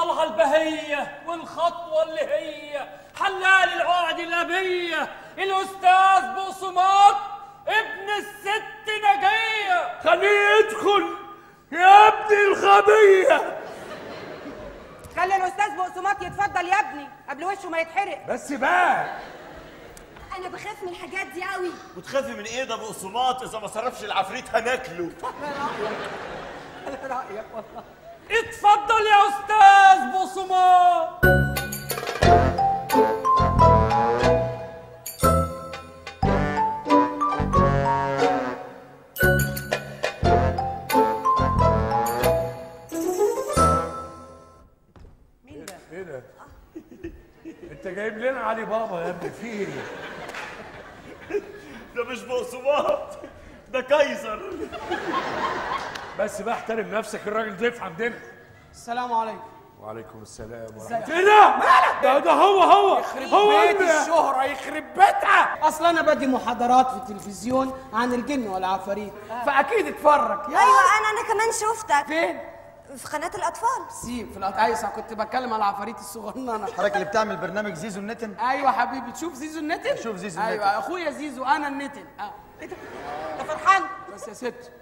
الطلعة البهية والخطوة اللي هي حلال العقد الأبية الأستاذ بقسماط ابن الست نجية خليه يدخل يا ابن الغبية خلي الاستاذ بقسماط يتفضل يا ابني قبل وشه ما يتحرق بس بقى انا بخاف من الحاجات دي قوي وتخافي من ايه ده بقسماط اذا ما صرفش العفريت هناكله رايك والله اتفضل يا أستاذ بقسماط مين ده ايه ده انت جايب لنا علي بابا يا ابني في ايه ده مش بقسماط ده كايزر بس بقى احترم نفسك الراجل ضيف عندنا السلام عليكم وعليكم السلام ورحمه ازيك؟ الله ايه ده ده ده هو هو هو بيت اللي- الشهرة يخرب بيتها اصل انا بدي محاضرات في التلفزيون عن الجن والعفاريت فاكيد اتفرج يا ايوه انا انا كمان شفتك فين في قناه الاطفال سيب في الأط... ايوه صح كنت بتكلم على العفاريت الصغننه حضرتك اللي بتعمل برنامج زيزو النتن ايوه حبيبي تشوف زيزو النتن بشوف زيزو ايوه النتن. اخويا زيزو انا النتن اه انت فرحان بس يا ست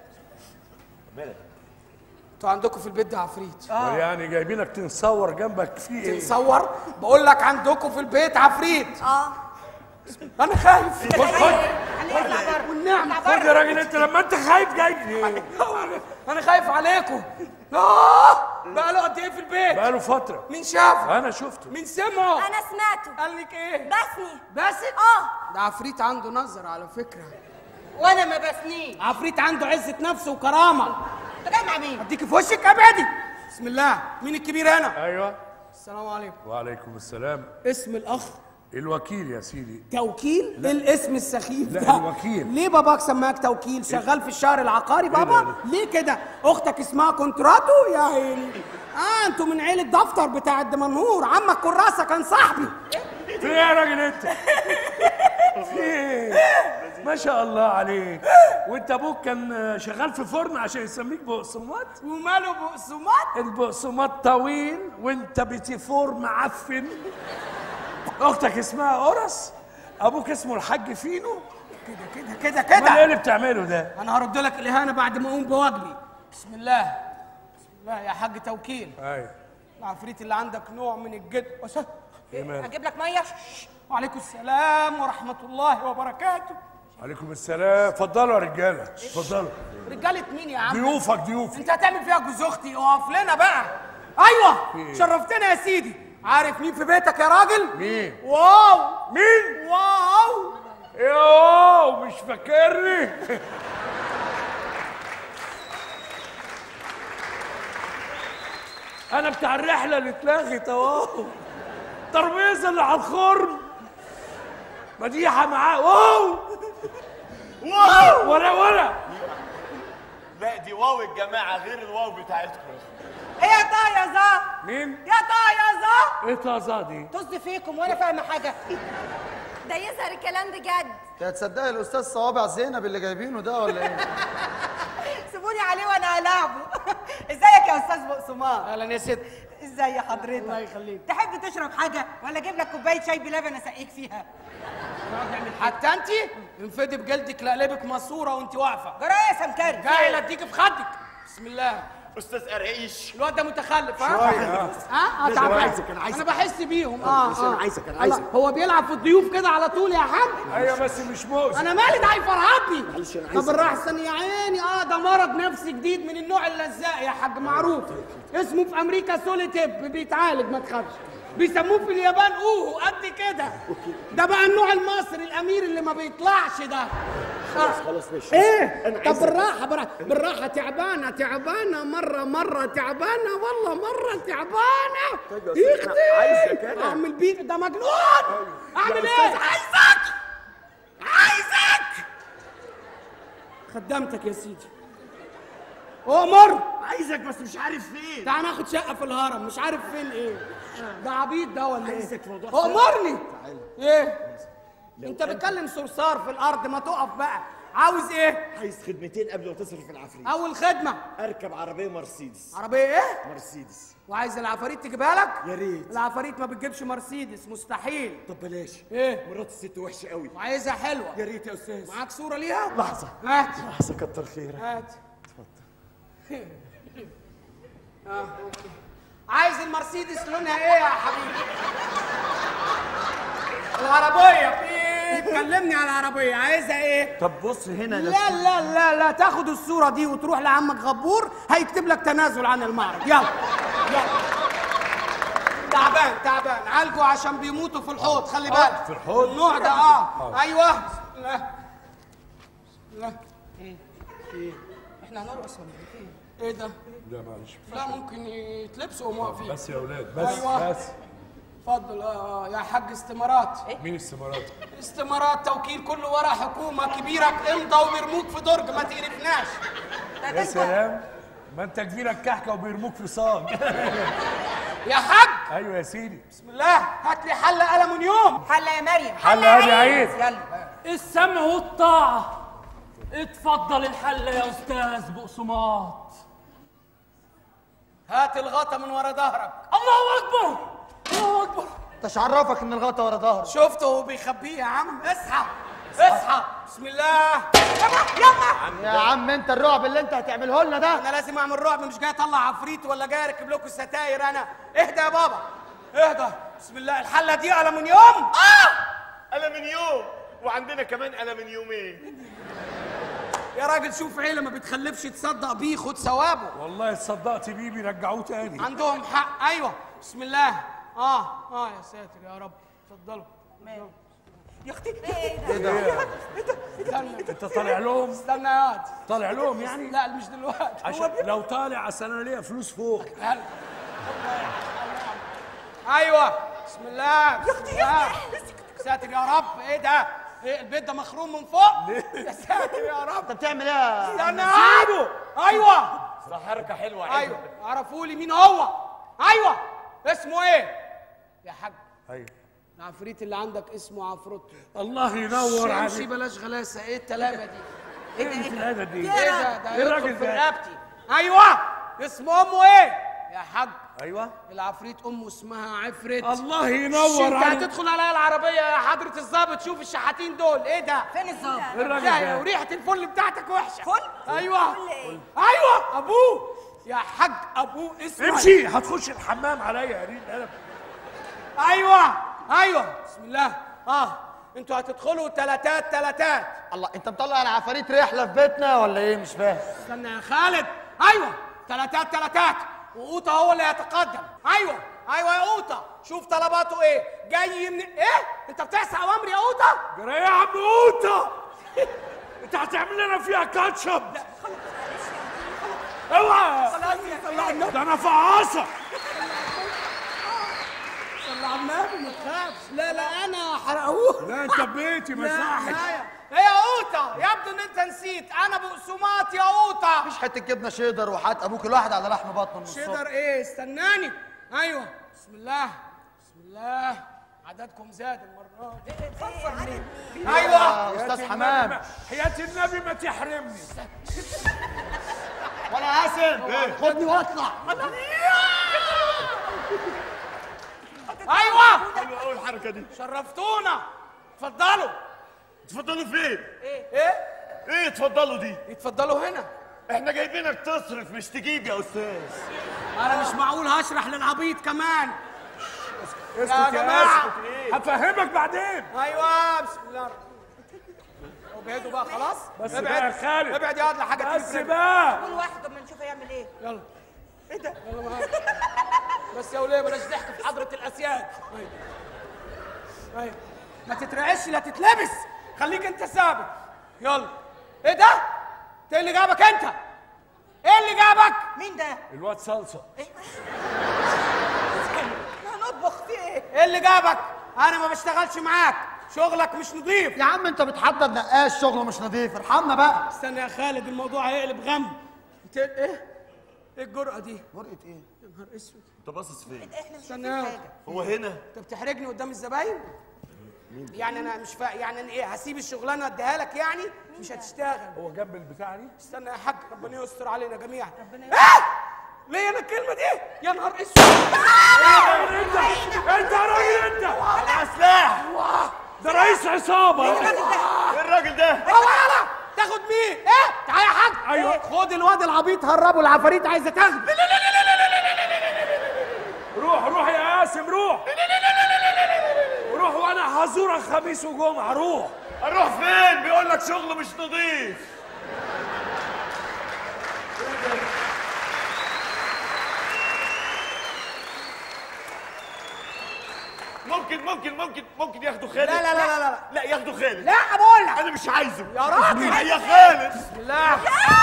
انتوا عندكم في البيت ده عفريت يعني جايبينك تنصور جنبك في ايه تصور بقول لك عندكم في البيت عفريت اه انا خايف خد خد خليه يطلع بره والنعم خد يا راجل انت لما انت خايف جاي ليه انا خايف عليكم اه بقى له قد ايه في البيت بقاله فتره مين شافه انا شفته مين سمعه انا سمعته قال لك ايه بسني باسل اه ده عفريت عنده نظر على فكره وانا ما بسنيه عفريت عنده عزه نفس وكرامه انت جاي مع مين اديك في وشك ابعدي بسم الله مين الكبير هنا ايوه السلام عليكم وعليكم السلام اسم الاخ الوكيل يا سيدي توكيل لا. الاسم السخيف لا، ده الوكيل. ليه باباك سماك توكيل شغال في الشهر العقاري بابا ده؟ ليه كده اختك اسمها كونتراتو يا عيني اه انتوا من عيله دفتر بتاع الدمنهور عمك كراسه كان صاحبي في ايه يا راجل انت في ايه ما شاء الله عليك وانت ابوك كان شغال في فرن عشان يسميك بقسماط وماله بقسماط البقسماط طويل وانت بتيفور معفن اختك اسمها قرص ابوك اسمه الحاج فينو كده كده كده امال ايه كده اللي بتعمله ده انا هرد لك الاهانه بعد ما اقوم بواجبي بسم الله بسم الله يا حاج توكيل ايوه العفريت اللي عندك نوع من الجد وس- ايه مالك؟ اجيب لك ميه وعليكم السلام ورحمه الله وبركاته عليكم السلام اتفضلوا يا رجاله اتفضلوا رجاله مين يا عم ضيوفك ضيوفك انت هتعمل فيها جوز اختي اقف لنا بقى ايوه شرفتنا يا سيدي عارف مين في بيتك يا راجل مين واو مين واو يوه مش فاكرني انا بتاع الرحله اللي اتلغت اهو الترابيزه اللي على الخرم مديحه معاه واو واو ولا ولا لا دي واو الجماعه غير الواو بتاعتكم ايه يا طه يا زا مين يا طه يا زا ايه طازه دي طز فيكم وانا فاهمه حاجه ده يظهر الكلام بجد انت هتصدقي الاستاذ صوابع زينب اللي جايبينه ده ولا ايه سيبوني عليه وانا هلاعبه ازيك يا استاذ بقسماط اهلا يا ست ازي حضرتك الله يخليك. تحب تشرب حاجه ولا اجيب لك كوبايه شاي بلبن اسقيك فيها حتى انت انفدي بجلدك لقلبك ماسوره وانت واقفه جرى ايه يا سمكري جاي اديك في خدك بسم الله استاذ قرقيش الواد ده متخلف ها ها اه تعبان عايزك، أنا عايزك. انا بحس بيهم اه أنا اه عايزك، أنا الله، عايزك. هو بيلعب في الضيوف كده على طول يا حاج ايوه بس مش مؤذي انا مالي ده هيفرهدني معلش، أنا طب عايزك. بالراحه استني يا عيني اه ده مرض نفسي جديد من النوع اللزاق يا حاج معروف اسمه في امريكا سوليتيب بيتعالج ما تخافش بيسموه في اليابان اوهو قد كده ده بقى النوع المصري الامير اللي ما بيطلعش ده خلاص خلاص ماشي ايه أنا طب عايزك. بالراحه بالراحه بالراحه تعبانه تعبانه مره مره تعبانه والله مره تعبانه طيب يا أستاذ، أنا عايزك أنا. اعمل بيك ده مجنون اعمل يا ايه أستاذ. عايزك عايزك خدمتك يا سيدي عمر عايزك بس مش عارف فين تعال ناخد شقه في الهرم مش عارف فين ايه ده عبيط ده ولا ايه عايزك في موضوع امرني ايه انت بتكلم صرصار في الارض ما تقف بقى عاوز ايه عايز خدمتين قبل ما تصرف العفريت اول خدمه اركب عربيه مرسيدس عربيه ايه مرسيدس وعايز العفاريت تجيبها لك يا ريت العفاريت ما بتجيبش مرسيدس مستحيل طب بلاش ايه مرات الست وحشه قوي وعايزها حلوه يا ريت يا استاذ معاك صوره ليها لحظه هات لحظه كتر خيرك هات آه. عايز المرسيدس لونها ايه يا حبيبي العربيه في ايه كلمني على العربيه عايزها ايه طب بص هنا لا لا لا لا تاخد الصورة دي وتروح لعمك غبور هيكتب لك تنازل عن المعرض يلا يلا تعبان تعبان عالجه عشان بيموتوا في الحوض خلي بالك في الحوض؟ النوع ده اه ايوه بسم الله بسم الله ايه ايه احنا هنرقص ولا ايه ايه ده لا معلش لا ممكن يتلبسوا وهم واقفين بس يا اولاد بس أيوة. بس اتفضل اه آه، يا حاج استمارات مين السمارات استمارات توكيل كله ورا حكومه كبيره امضى وبيرموك في درج ما تقرفناش يا سلام ما انت كبيرك كحكه وبيرموك في صاج يا حاج ايوه يا سيدي بسم الله هات لي حله ألمنيوم حلة يا مريم حل هادي عيد يلا السمع والطاعة اتفضل الحلة يا أستاذ بقسماط هات الغطا من ورا ظهرك الله أكبر الله أكبر انت عرفك ان الغطا ورا ظهرك شفته وهو بيخبيه يا عم اصحى اصحى بسم الله يا عم انت الرعب اللي انت هتعمله لنا ده انا لازم اعمل رعب مش جاي اطلع عفريت ولا جاي اركب لكم ستاير انا اهدى يا بابا اهدى بسم الله الحله دي ألمنيوم ألمنيوم وعندنا كمان ألمنيومين يا راجل شوف عيله ما بتخلفش تصدق بيه خد ثوابه والله اتصدقت بيه بيرجعوه تاني عندهم حق ايوه بسم الله اه اه يا ساتر يا رب اتفضلوا يا اختي ايه ده استنى انت طالع لهم استنى يا واد طالع لهم يعني لا مش دلوقتي عشان لو طالع اصل انا ليا فلوس فوق هلا. ايوه بسم الله يا اختي يا ساتر يا رب ايه ده ايه البيت ده مخروم من فوق يا ساتر يا رب انت بتعمل ايه يا استنى سيبه ايوه صح حركة حلوة ايوه عرفوا لي مين هو ايوه اسمه ايه يا حاج ايوه العفريت اللي عندك اسمه عفروتو الله ينور امشي عليك بلاش غلاسه ايه التلامه دي ايه العدد دي ايه ده ده ايه يدخل الراجل في ده رقبتي ايوه اسم امه ايه يا حاج ايوه العفريت امه اسمها عفريت الله شي، ينور انت عليك هتدخل عليا العربيه يا حضره الظابط شوف الشحاتين دول ايه ده فين الظابط ايه الراجل لا ده وريحه الفل بتاعتك وحشه فل؟ ايوه فل ايه؟ ايوه ابوه يا حاج ابوه اسمه امشي هتخش الحمام عليا يا ريت انا ايوه ايوه بسم الله اه انتوا هتدخلوا تلاتات تلاتات الله انت مطلع العفاريت رحله في بيتنا ولا ايه مش فاهم استنى يا خالد ايوه تلاتات تلاتات وقوطه هو اللي هيتقدم ايوه ايوه يا قوطه شوف طلباته ايه جاي من ايه انت بتعصي اوامري يا قوطه جرى ايه يا عم قوطه انت هتعمل لنا فيها كاتشب اوعى خلاص يا صلى على النبي ده انا فعاصه صلى على النبي ما تخافش لا لا انا حرقوه لا انت بيتي لا مساحه لا يا- ايه يا قوطه يبدو ان انت نسيت انا بقسماط يا قوطه مفيش حته جبنه شيدر وحات ابوك الواحد على لحم بطنه من الصبح شيدر ايه استناني ايوه بسم الله بسم الله عددكم زاد المره دي ايوه يا استاذ حمام حياة النبي ما تحرمني ولا قاسم خدني واطلع ايوه حلوة أوي الحركة دي شرفتونا اتفضلوا تفضلوا فين؟ ايه ايه إيه اتفضلوا دي؟ اتفضلوا هنا إحنا جايبينك تصرف مش تجيب يا أستاذ انا مش معقول هشرح للعبيط كمان اسكت يا يا جماعة. اسكت ايه هفهمك بعدين ايوه بسم الله الرحمن الرحيم. ابعدوا بقى خلاص بس ابعد بقى يا خالد. ابعد يا واد لحاجه تيجي بس في رجلك. بقى كل واحد اما نشوف هيعمل ايه يلا ايه ده يلا معاك بس يا وليه بلاش ضحك في حضره الاسياد ايوه ايوه ما تترعش لا تتلبس خليك انت ثابت يلا ايه ده انت ايه اللي جابك انت ايه اللي جابك مين ده الواد صلصه هنطبخ في ايه ايه اللي جابك انا ما بشتغلش معاك شغلك مش نظيف يا عم انت بتحضر نقاش شغله مش نظيف ارحمنا بقى استنى يا خالد الموضوع هيقلب غم انت ايه ايه الجرأة دي ورقه ايه يا نهار اسود أنت باصص فين؟ احنا مش استنى شايفين يا حاجه هو هنا انت بتحرجني قدام الزباين يعني انا مش فا... يعني أنا ايه هسيب الشغلانه اديها لك يعني مش هتشتغل هو جنب البتاع دي استنى يا حاج ربنا يستر علينا جميعا ربنا ايه ليه انا الكلمه دي يا نهار اسود انت انت يا راجل انت سلاح ده رئيس عصابه ايه الراجل ده هو يلا تاخد مين ايه تعالى يا حاج أيوة. خد الواد العبيط هربه العفاريت عايزه تاخده روح روح يا قاسم روح روح وانا هزورك خميس وجمعه روح اروح فين بيقول لك شغله مش نظيف ممكن ممكن ممكن ممكن ياخدوا خالد لا لا لا لا لا لا ياخدوا خالد لا بقول لك انا مش عايزه يا راجل يا خالد لا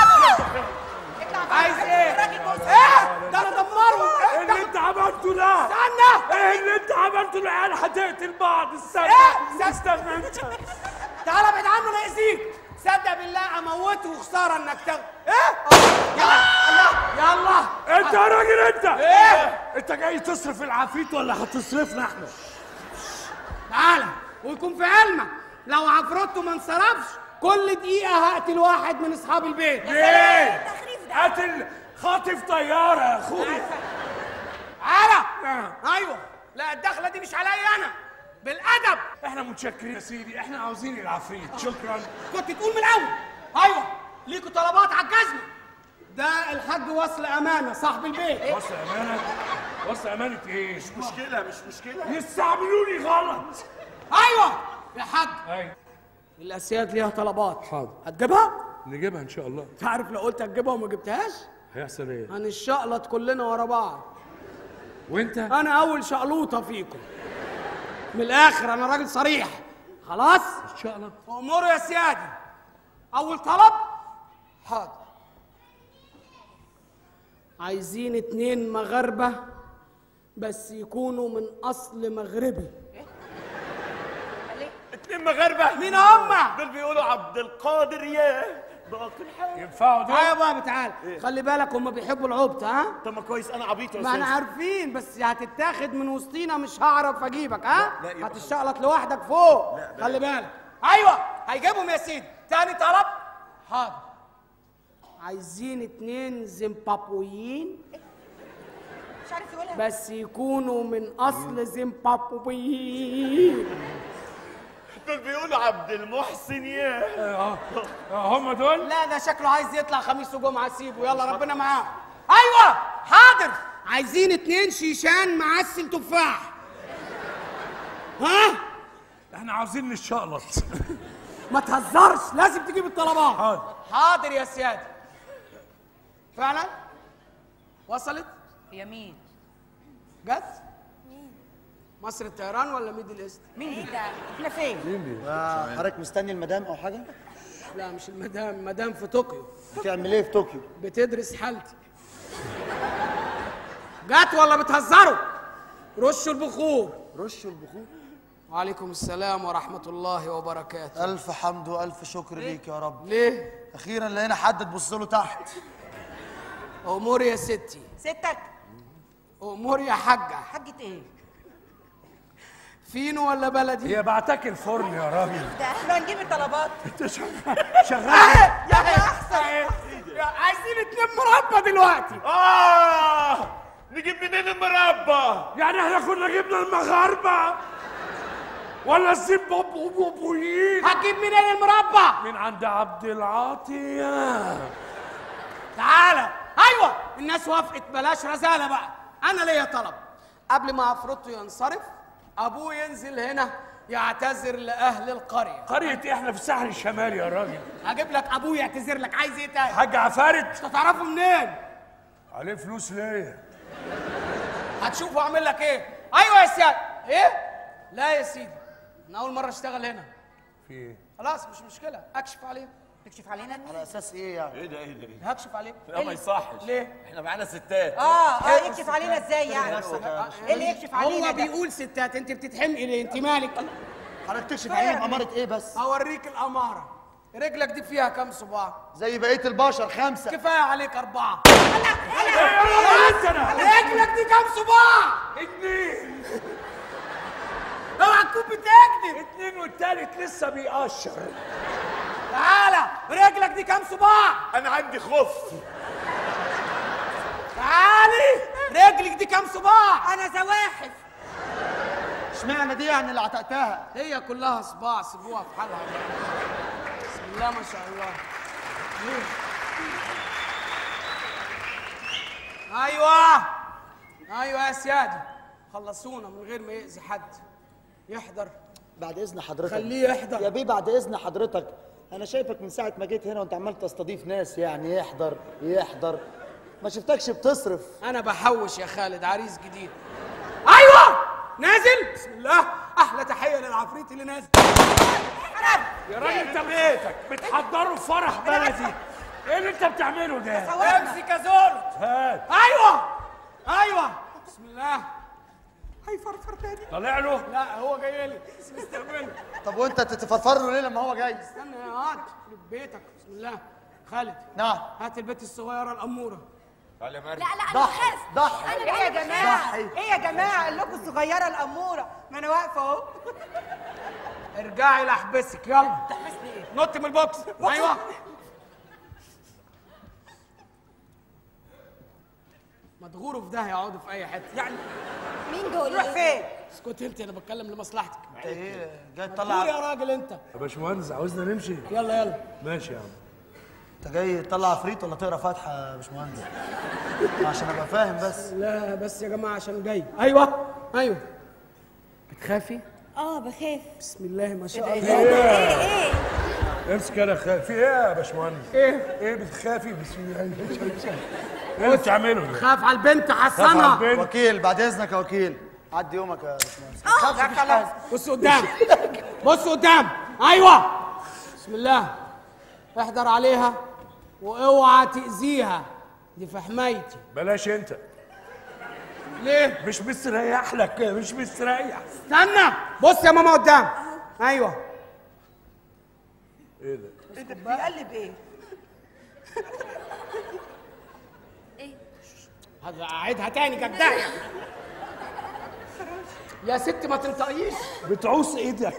عايز ايه ايه ده انا دمره ايه اللي انت عملته ده استنى ايه اللي انت عملته العيال هتقتل بعض استنى إيه؟ استنى انت تعالى ابعد عنه لا يأذيك صدق بالله اموته وخساره انك تاخد ايه يلا يلا يلا انت يا راجل انت ايه انت جاي تصرف العفريت ولا هتصرفنا احنا تعالى ويكون في علمك لو عفرته ما انصرفش كل دقيقة هقتل واحد من أصحاب البيت ليه التخريف ده قاتل خاطف طياره يا اخويا تعالى نعم. أيوه لا الدخلة دي مش عليا أنا بالأدب احنا متشكرين يا سيدي احنا عاوزين العفريت شكرا كنت تقول من الأول أيوه ليكوا طلبات على الجزمة ده الحاج وصل أمانة صاحب البيت وصل امانه وصل امانه ايه مشكله مش مشكله يستعملوني غلط أيوه يا حاج ايوه الأسياد ليها طلبات حاضر. هتجيبها؟ نجيبها ان شاء الله تعرف لو قلت هتجيبها وما جبتهاش هيحصل ايه هنشقلط كلنا ورا بعض وانت انا اول شقلوطه فيكم من الاخر انا راجل صريح خلاص ان شاء الله امور يا سيادي اول طلب حاضر عايزين اتنين مغاربه بس يكونوا من اصل مغربي اتنين مغاربه مين هما دول بيقولوا عبد القادر ياه باقي الحال ينفعوا دول تعالى بقى تعال خلي بالك هم بيحبوا العبط ها طب ما كويس انا عبيط يا ما احنا استاذ عارفين بس هتتاخد من وسطينا مش هعرف اجيبك ها لا، يبقى- هتشقلط لوحدك فوق خلي بالك ايوه هيجيبهم يا سيدي تاني طلب حاضر عايزين اتنين زيمبابويين مش عارف يقولها بس يكونوا من اصل زيمبابويين دول بيقولوا عبد المحسن ياه اه آه، هم دول لا ده شكله عايز يطلع خميس وجمعه سيبه يلا ربنا معاه ايوه حاضر عايزين اتنين شيشان معسل تفاح ها احنا عاوزين نشقلط ما تهزرش لازم تجيب الطلبات حاضر حاضر يا سيادي فعلا وصلت هي مين؟ جت مصر الطيران ولا ميدل ايست مين ده؟ احنا فين؟ آه، حضرتك مستني المدام او حاجه لا مش المدام مدام في طوكيو بتعمل ايه في طوكيو بتدرس حالتي جت ولا بتهزروا رشوا البخور رشوا البخور وعليكم السلام ورحمة الله وبركاته الف حمد والف شكر ليك يا رب ليه؟ اخيرا لقينا حد تبص له تحت أمور يا ستي ستك أمور يا حاجة حاجة ايه؟ فينو ولا بلدي؟ هي بعتك الفرن يا راجل احنا هنجيب الطلبات انت شغال شغال يا أحسن عايزين اتنين مربى دلوقتي اه نجيب منين المربى يعني احنا كنا جبنا المغاربه ولا الزيمبابويين هتجيب منين المربى؟ من عند عبد العاطيه تعالى ايوه الناس وافقت بلاش رزاله بقى انا ليا طلب قبل ما عفروتو ينصرف ابوه ينزل هنا يعتذر لاهل القريه قرية إيه؟ احنا في الساحل الشمالي يا راجل هجيب لك ابوه يعتذر لك عايز ايه تاني حاج عفارت انت تعرفه منين عليه فلوس ليه هتشوف واعمل لك ايه ايوه يا سيادة ايه لا يا سيدي انا اول مره اشتغل هنا في ايه خلاص مش مشكله اكشف عليه تكشف علينا؟ على اساس ايه يعني ايه ده ايه ده إيه ده؟ هكشف عليه لا ما يصحش ليه؟ احنا معانا ستات اه اه يكشف علينا ازاي يعني؟ ايه اللي يكشف علينا هو ده؟ بيقول ستات انت بتتحمقي ليه انت مالك حضرتك تكشف عليهم اماره ايه بس هوريك الاماره رجلك دي فيها كام صباع زي بقيه البشر خمسه كفايه عليك اربعه ايه يا راجل انت انا رجلك دي كام صباع اتنين اوعى تكون تكون بتكذب اتنين والتالت لسه بيقشر تعالى رجلك دي كام صباع انا عندي خف تعالي رجلك دي كام صباع انا زواحف اشمعنى دي يعني اللي عتقتها هي كلها صباع سيبوها في حالها بسم الله ما شاء الله ايوه ايوه يا سيادي خلصونا من غير ما يأذي حد يحضر بعد اذن حضرتك خليه يحضر. يا بيه بعد اذن حضرتك انا شايفك من ساعه ما جيت هنا وانت عمال تستضيف ناس يعني يحضر يحضر ما شفتكش بتصرف انا بحوش يا خالد عريس جديد ايوه نازل بسم الله احلى تحيه للعفريت اللي نازل يا راجل انت بيتك بتحضروا فرح بلدي ايه اللي انت بتعمله ده؟ امسك يا زول هات ايوه ايوه بسم الله هيفرفر تاني طالع له لا هو جاي لي بس مستقبلني طب وانت تتفرفر له ليه لما هو جاي استنى يا واد يخرب بيتك بسم الله خالد نعم هات البت الصغيره الاموره تعالى يا مريم لا لا انا ضحي بخاف ضحي ايه يا جماعه ايه يا جماعه قال لكم الصغيره الاموره ما انا واقفه اهو ارجعي لاحبسك يلا نط من البوكس ايوه ما تغوروا في ده يقعدوا في اي حته يعني مين دول روح فين اسكت انت انا بتكلم لمصلحتك انت ايه جاي قول تطلع يا راجل انت يا باشمهندس عاوزنا نمشي يلا يلا ماشي يا عم انت جاي تطلع عفريت ولا تقرا فاتحه يا باشمهندس عشان ابقى فاهم بس لا بس يا جماعه عشان جاي ايوه ايوه بتخافي اه بخاف بسم الله ما شاء ايه الله ده ايه ايه امسك انا خايف في ايه يا باشمهندس؟ ايه ايه بتخافي بسم الله ما شاء الله ايه اللي بتعمله ده؟ خاف على البنت خاف على حصنها البنت. وكيل بعد اذنك يا وكيل عدي يومك يا باشمهندس ما تخافش لا مفيش خلاص حاجة. بص قدام بص قدام ايوه بسم الله احضر عليها واوعى تاذيها دي في حمايتي بلاش انت ليه مش مستريح لك مش مستريح استنى بص يا ماما قدام ايوه ايه ده؟ بيقلب ايه هذا اعيدها تاني جدايه يا ست ما تنطقيش بتعوص ايدك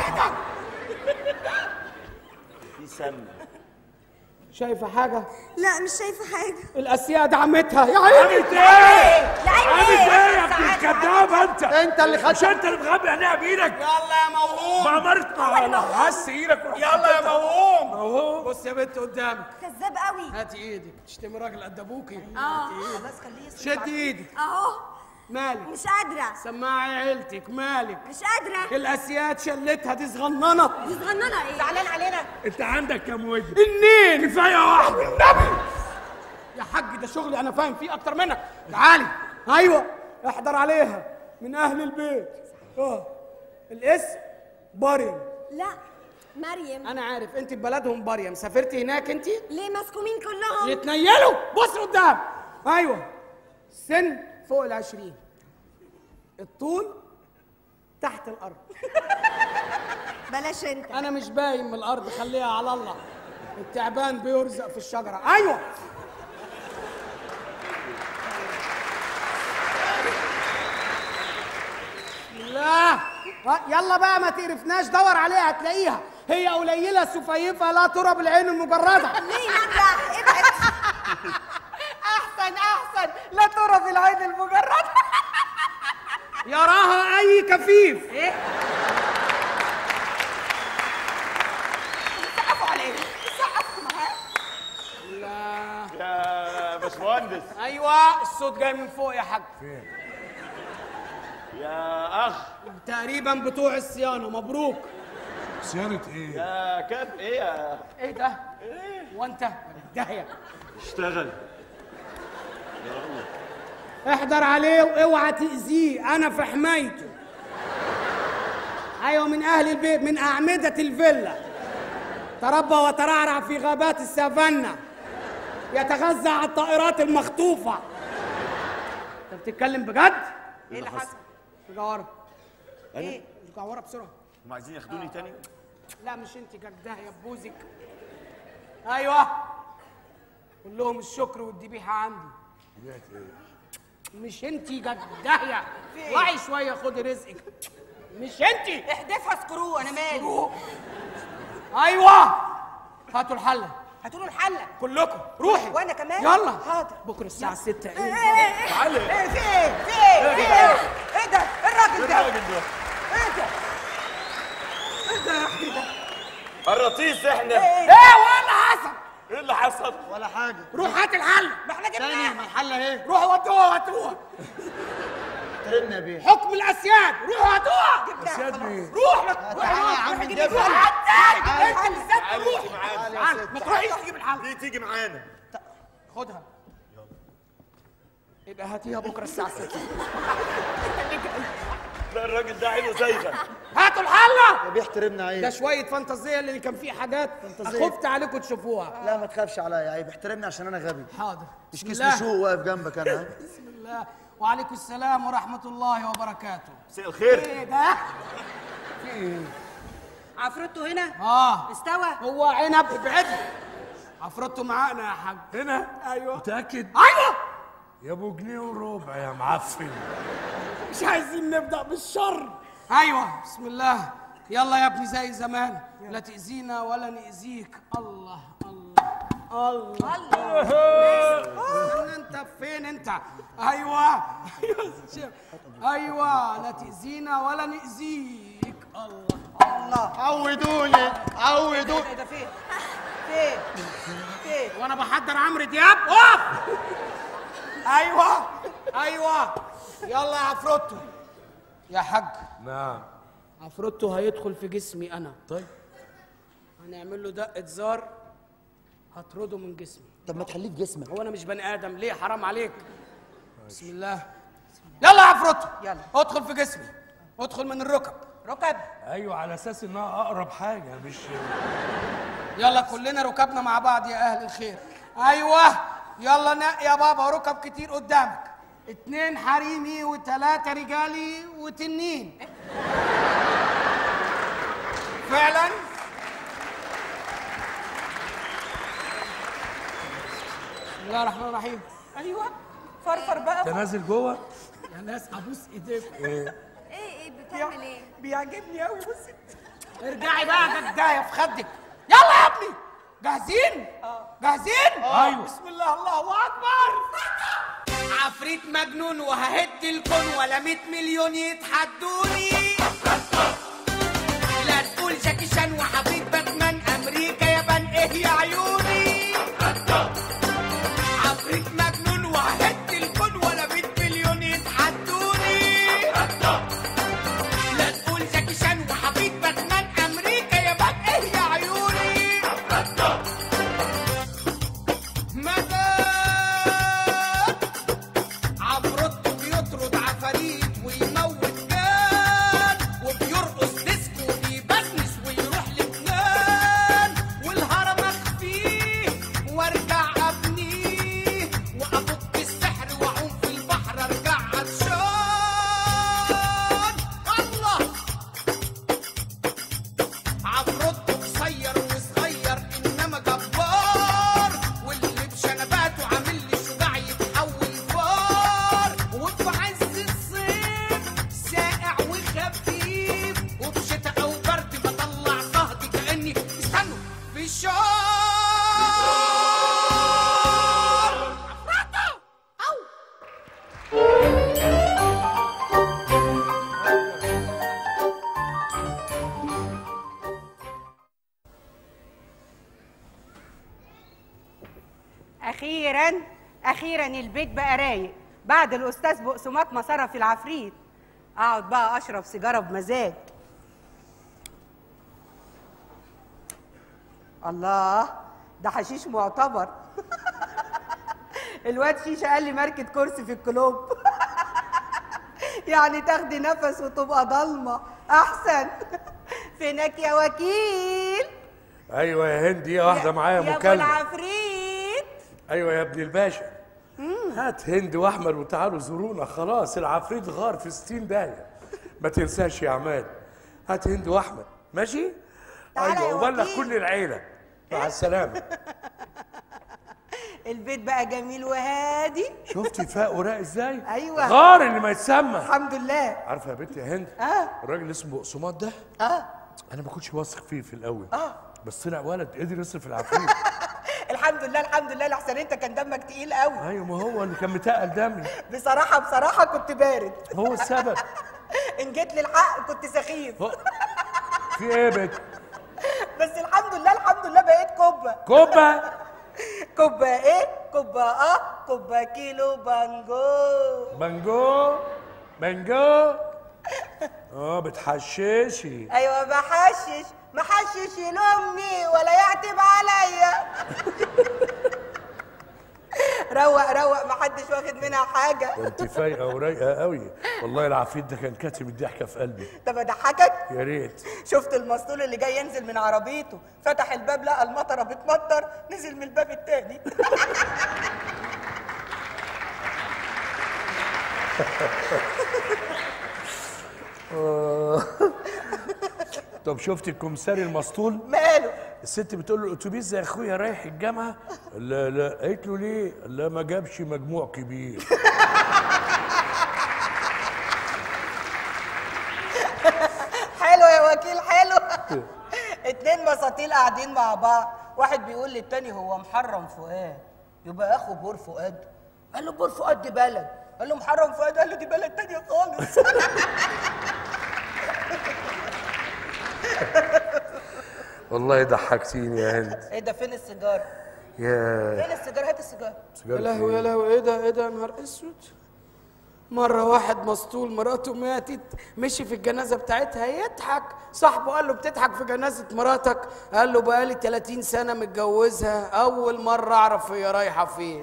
في سم شايفه حاجه لا مش شايفه حاجه الاسياد دعمتها يا عيني عملت ايه؟ لا عيب عملت ايه ايه يا ابن الكداب انت؟ انت اللي مش خدت انت اللي مغمي عينيها بايدك؟ يلا يا موهوم ما مرت ما هس ايدك ورحت يلا يا موهوم موهوم بص يا بنت قدامك كذاب قوي هاتي ايدك تشتمي راجل قد ابوكي اه خلاص خليه يصرف شدي ايدك اهو مالك مش قادره سماعي عيلتك مالك مش قادره الاسياد شلتها دي صغننه دي صغننه ايه زعلان علينا انت عندك كام وجه؟ النين كفايه واحده يا حاج ده شغلي انا فاهم فيه اكتر منك تعالي ايوه احضر عليها من اهل البيت اه الاسم بريم لا مريم انا عارف انت ببلدهم بريم سافرتي هناك انت ليه مسكومين كلهم يتنيلوا بص قدام ايوه السن فوق العشرين الطول تحت الارض بلاش انت انا مش باين من الارض خليها على الله التعبان بيرزق في الشجره ايوه بسم الله ها، يلا بقى ما تقرفناش دور عليها هتلاقيها هي قليله سفيفه لا ترى بالعين المجرده ليه نجح ابعد احسن احسن لا ترى في العين المجرد يراها اي كفيف سقفوا عليه سقفوا معاه لا يا باشمهندس ايوه الصوت جاي من فوق يا حاج يا اخ تقريبا بتوع الصيانه مبروك صيانه ايه؟ يا كاب ايه يا ايه ده وانت داهيه اشتغل احضر عليه واوعى تاذيه انا في حمايته ايوه من اهل البيت من اعمده الفيلا تربى وترعرع في غابات السافانا يتغذى على الطائرات المخطوفه انت بتتكلم بجد ايه اللي حصل ارجع ورا ايه ارجع ورا بسرعه هم عايزين ياخدوني تاني لا مش انت جدها يا بوزك ايوه قول لهم الشكر والذبيحه عندي مش انت جدها وعي شويه خدي رزقك مش انت احدفها سكرو انا مالي ايوه هاتوا الحله هاتوا له الحله كلكم روحي وانا كمان يلا حاضر بكره الساعه 6 ايه ايه ايه تعالى ايه في ايه في ايه في ايه ايه ده ايه الراجل ده الراجل ده ايه ده ايه ده يا اخي ده الرطيس احنا ايه ايه ولا حصل ايه اللي حصل؟ ولا حاجه روح هات الحله ما احنا تاني جبناها ما الحله ايه روحوا ودوها هاتوها ترن يا بيه حكم الاسياد روحوا هاتوها جبناها خلاص. روح لك تعالى يا عم نجيب نجيبها الحلة. تعال الحلة. انت روح تعالى يا تعال ست. ما تروحيش تجيب الحله دي تيجي معانا خدها يبقى هاتيها بكره الساعه 6 لا الراجل ده عينه زيغه هاتوا الحله يا بيه احترمنا ده عيب شويه فانتازيه اللي كان فيه حاجات فانتازية. خفت عليكم تشوفوها لا ما تخافش عليا عيب احترمني عشان انا غبي حاضر مش بسم كيس الله. لشوق واقف جنبك انا ها؟ بسم الله وعليكم السلام ورحمه الله وبركاته مساء الخير ايه ده عفروتو هنا اه استوى هو عنب ابعد عفرته معانا يا حاج هنا ايوه متاكد ايوه يا ابو جنيه وربع يا معفن مش عايزين نبدا بالشر ايوه بسم الله يلا يا ابني زي زمان لا تاذينا ولا ناذيك الله الله الله الله انت فين انت ايوه ايوه شوف. ايوه لا تاذينا ولا ناذيك الله الله عودوني عودوني ايه ده فين فين فين وانا بحضر عمرو دياب اقف ايوه ايوه يلا يا عفروتو يا حاج نعم عفروتو هيدخل في جسمي انا طيب هنعمل له دقه زار هطرده من جسمي طب ما تخليه في جسمك هو انا مش بني ادم ليه حرام عليك بسم الله يلا يا عفروتو يلا. ادخل في جسمي ادخل من الركب ركب ايوه على اساس انها اقرب حاجه مش يلا كلنا ركبنا مع بعض يا اهل الخير ايوه يلا نق يا بابا ركب كتير قدامك اتنين حريمي وتلاتة رجالي وتنين فعلا بسم الله الرحمن الرحيم ايوه فرفر بقى انت نازل جوه يا ناس ابوس ايديكم ايه ايه ايه بتعمل ايه بيعجبني قوي بصي ارجعي بقى جدايه في خدك يلا يا ابني جاهزين جاهزين أيوة. بسم الله الله اكبر عفريت مجنون وههد الكون ولا 100 مليون يتحدوني لا تقول جاكي شان وحفيد باتمان امريكا يابان ايه يا عيوني عفريت مجنون وههد الكون ولا 100 مليون يتحدوني لا تقول جاكي شان وحفيد باتمان امريكا يابان ايه يا عيوني مدد عفروتو بيطرد عفاريت ويموت جان وبيرقص ديسكو وبيبسمس ويروح لبنان والهرم اخفيه وارجع ابنيه وافك السحر واعوم في البحر ارجع عطشان الله عفروتو قصير وصغير انما جبار واللي بشنباته عامل لي شجاع يتحول فار وفي عز الصيف ساقع وخفيف وفي شتاء او برد بطلع قهدي كاني استنوا في الشار عفروتو او اخيرا اخيرا البيت بقى رايق بعد الاستاذ بقسماط ما صرف العفريت اقعد بقى اشرب سيجاره بمزاج الله ده حشيش معتبر الواد شيشه قال لي ماركه كرسي في الكلوب يعني تاخدي نفس وتبقى ضلمه احسن فينك يا وكيل ايوه يا هندي يا واحده معايا يا ابو مكالمه العفريت ايوه يا ابن الباشا هات هند واحمد وتعالوا زورونا خلاص العفريت غار في 60 داهيه ما تنساش يا عماد هات هند واحمد ماشي تعالى يا ايوه وبلغ وكيل. كل العيله مع السلامه البيت بقى جميل وهادي شفتي فاق وراق ازاي أيوة. غار اللي ما يتسمى الحمد لله عارفه يا بنت يا هند اه الراجل اللي اسمه بقسماط ده اه انا ما كنتش واثق فيه في الاول اه بس طلع ولد قدر يصرف العفريت الحمد لله الحمد لله لحسن انت كان دمك تقيل قوي ايوه ما هو اللي كان متقل دمي بصراحه بصراحه كنت بارد هو السبب ان جيت للحق كنت سخيف هو- في ايه يا بنت بس الحمد لله الحمد لله بقيت كوبا كوبا كوبا ايه كوبا اه كوبا كيلو بانجو بانجو بانجو اه بتحششي ايوه بحشش ما حشش لامي ولا يعتب عليا روق روق ما حدش واخد منها حاجه ده انت فايقه ورايقه قوي والله العفريت ده كان كاتم الضحكه في قلبي طب اضحكك يا ريت شفت المسطول اللي جاي ينزل من عربيته فتح الباب لقى المطره بتمطر نزل من الباب التاني طب شفت الكمساري المسطول ماله الست بتقول له الاتوبيس زي اخويا رايح الجامعه لا لا قالت له ليه لا ما جابش مجموع كبير حلو يا وكيل حلو اتنين مساطيل قاعدين مع بعض واحد بيقول للتاني هو محرم فؤاد يبقى اخو بور فؤاد قال له بور فؤاد دي بلد قال له محرم فؤاد قال له دي بلد تانية خالص والله ضحكتيني يا هند ايه ده فين السيجاره يا فين السيجاره هات السيجاره سيجارة يا لهوي يا إيه؟ لهوي ايه ده ايه ده يا نهار اسود مرة واحد مسطول مراته ماتت مشي في الجنازة بتاعتها يضحك صاحبه قال له بتضحك في جنازة مراتك قال له بقالي 30 سنة متجوزها أول مرة أعرف هي رايحة فين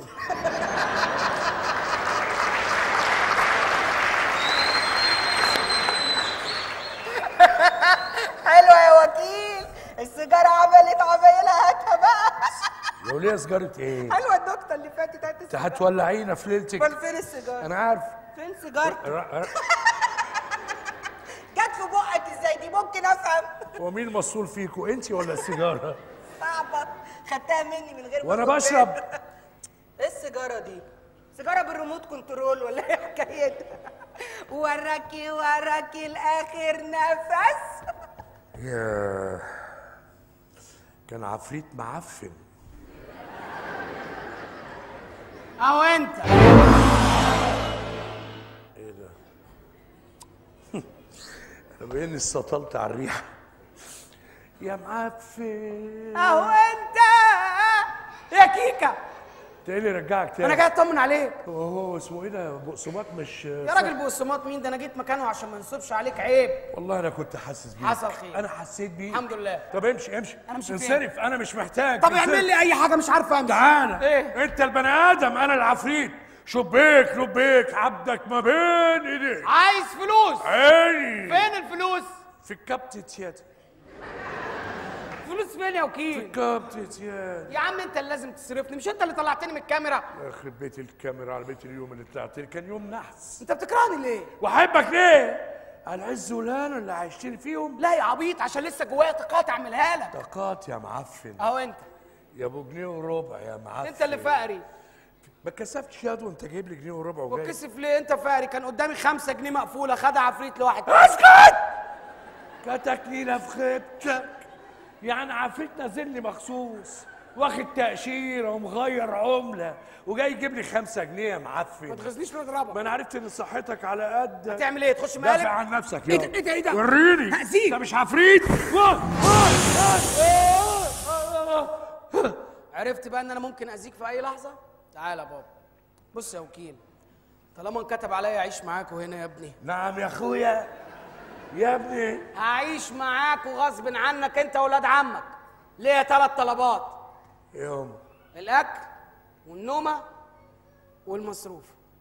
حلوه يا وكيل السيجاره عملت عمايلها هاتها بقى لو ليه سيجاره ايه حلوه النكته اللي فاتت هات انت السيجاره هتولعينا في ليلتك امال فين السيجاره انا عارف فين سيجارتي ر- ر- جت في بقك ازاي دي ممكن افهم هو مين مسؤول فيكوا انت ولا السيجاره صعبه خدتها مني من غير ما وانا أخد بشرب بالي. ايه السيجاره دي سيجاره بالريموت كنترول ولا ايه حكايتها وراكي وراكي لاخر نفس يا كان عفريت معفن أو أنت ايه ده انا باين استطلت على الريحه يا معفن أو أنت يا كيكة انت ايه اللي رجعك تاني أنا جاي أطمن عليك هو هو اسمه ايه ده بقسماط مش يا راجل بقسماط مين ده أنا جيت مكانه عشان ما نصبش عليك عيب والله انا كنت حاسس بيه حصل خير. انا حسيت بيه الحمد لله. طب امشي امشي أنا أمشي فين؟ انصرف انا مش محتاج طب انصرف. اعمل لي أي حاجة مش عارفة أمشي تعالى إيه؟ انت البني ادم انا العفريت شبيك لبيك عبدك ما بين ايديك عايز فلوس عيني فين الفلوس؟ في كبتة يد فلوس فين يا وكيل؟ كبتة يد يا عم انت اللي لازم تصرفني مش انت اللي طلعتني من الكاميرا يخرب بيت الكاميرا على بيت اليوم اللي طلعت لي كان يوم نحس انت بتكرهني ليه واحبك ليه؟ على العز والهنا اللي عايشين فيهم لا يا عبيط عشان لسه جوايا طاقات اعملها لك طاقات يا معفن اهو انت يا ابو جنيه وربع يا معفن انت اللي فقري ما كسفتش ياض وانت جايب لي جنيه وربع وجاي وكسف ليه انت فقري كان قدامي خمسة جنيه مقفولة خدها عفريت لواحد اسكت كتكليله في خيبتك يعني عفريت نازل لي مخصوص واخد تأشيرة ومغير عملة وجاي يجيب لي خمسة جنيه يا ما معفن تغزنيش ما نضربك انا عرفت ان صحتك على قد هتعمل ايه تخش دافع مقالب عن نفسك ايه يا ده ايه ده ايه ده وريني هأذيك. انت مش عفريت واه، واه. عرفت بقى ان انا ممكن اذيك في اي لحظة تعالى يا بابا بص يا وكيل طالما انكتب عليا اعيش معاكوا هنا يا ابني نعم يا اخويا يا ابني هعيش معاكوا غصب عنك انت واولاد عمك ليا ثلاث طلبات يوم الاكل والنومه والمصروف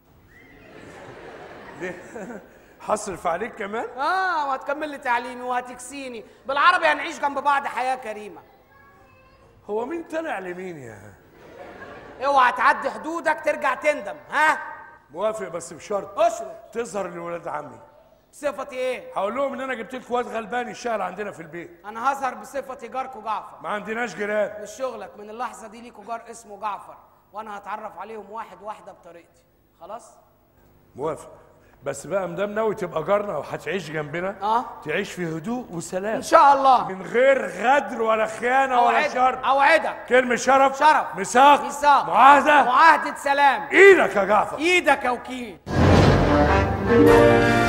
ليه هصرف عليك كمان اه وهتكمل لي تعليمي وهتكسيني بالعربي هنعيش جنب بعض حياه كريمه هو مين طلع لمين يا اوعى تعدي حدودك ترجع تندم ها موافق بس بشرط اشرب تظهر لولاد عمي بصفتي ايه هقول لهم ان انا جبت لكم واد غلبان يشتغل عندنا في البيت انا هظهر بصفتي جاركو جعفر ما عندناش جيران مش شغلك من اللحظه دي ليكوا جار اسمه جعفر وانا هتعرف عليهم واحد واحده بطريقتي خلاص موافق بس بقى مدام ناوي تبقى جارنا وهتعيش جنبنا اه تعيش في هدوء وسلام ان شاء الله من غير غدر ولا خيانه ولا اوعدك شر اوعدك كلمة شرف شرف. ميثاق ميثاق. معاهدة معاهده سلام ايدك يا جعفر ايدك يا وكيل